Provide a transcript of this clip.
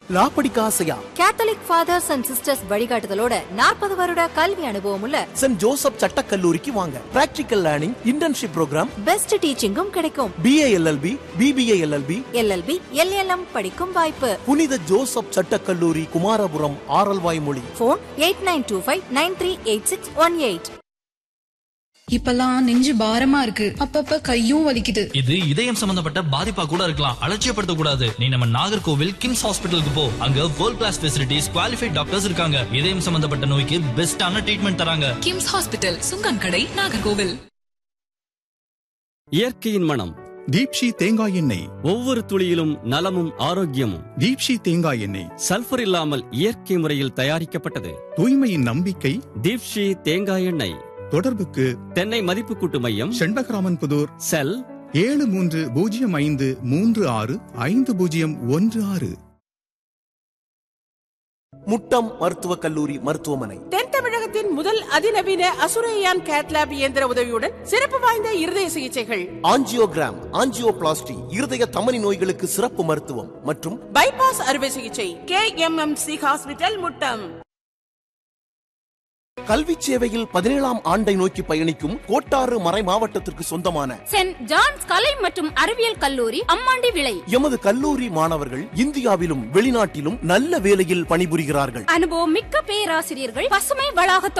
லா படிக்க ஆசையா Catholic fathers and sisters வழிகாட்டுதலோட நாற்பது வருட கல்வி அனுபவம் உள்ள சென்ட் ஜோசப் சட்டக்கல்லூரிக்கு வாங்க practical learning internship program best டீச்சிங்கும் கிடைக்கும் BA LLB BBA LLB LLB LLM படிக்கும் வாய்ப்பு புனித ஜோசப் சட்டக்கல்லூரி Kumarapuram Aralvaimozhi phone eight nine two five nine three eight six one eight இப்பெல்லாம் நெஞ்சு பாரமா இருக்கு அப்பப்ப கையும் வலிக்குது இது இதயம் சம்பந்தப்பட்ட பாதிப்பா கூட இருக்கலாம் அலட்சியப்படுத்த கூடாது நீ நம்ம நாகர்கோவில் கிம்ஸ் ஹாஸ்பிட்டலுக்கு போ அங்க world class facilities qualified doctors இருக்காங்க இதயம் சம்பந்தப்பட்ட நோய்க்கு பெஸ்டான ட்ரீட்மெண்ட் தராங்க கிம்ஸ் ஹாஸ்பிட்டல் சுங்கன் கடை நாகர்கோவில் இயற்கையின் மனம் தீப்ஷி தேங்காய் எண்ணெய் ஒவ்வொரு துளியிலும் நலமும் ஆரோக்கியமும் தீப்ஷி தேங்காய் எண்ணெய் சல்பர் இல்லாமல் இயற்கை முறையில் தயாரிக்கப்பட்டது தூய்மையின் நம்பிக்கை தீப்ஷி தேங்காய் எண்ணெய் தொடர்புக்கு தென்னை மதிப்பு கூட்டு மையம் செண்பகராமன் புதூர் செல் ஏழு மூன்று பூஜ்ஜியம் ஐந்து மூன்று ஆறு ஐந்து பூஜ்ஜியம் ஒன்று ஆறு முட்டம் மருத்துவக் கல்லூரி மருத்துவமனை தென் தமிழகத்தின் முதல் அதிநவீன அசுரையான் கேட்லாப் இயந்திர உதவியுடன் சிறப்பு வாய்ந்த இருதய சிகிச்சைகள் ஆஞ்சியோகிராம் ஆஞ்சியோபிளாஸ்டி இருதய தமனி நோய்களுக்கு சிறப்பு மருத்துவம் மற்றும் பைபாஸ் அறுவை சிகிச்சை K M M C hospital Muttom கல்வி சேவையில் பதினேழாம் ஆண்டை நோக்கி பயணிக்கும் கோட்டாறு மறை மாவட்டத்திற்கு சொந்தமான சென்ட் ஜான்ஸ் கலை மற்றும் அறிவியல் கல்லூரி அம்மாண்டி விளை எமது கல்லூரி மாணவர்கள் இந்தியாவிலும் வெளிநாட்டிலும் நல்ல வேலையில் பணிபுரிகிறார்கள் அனுபவம் மிக்க பேராசிரியர்கள் பசுமை வளாக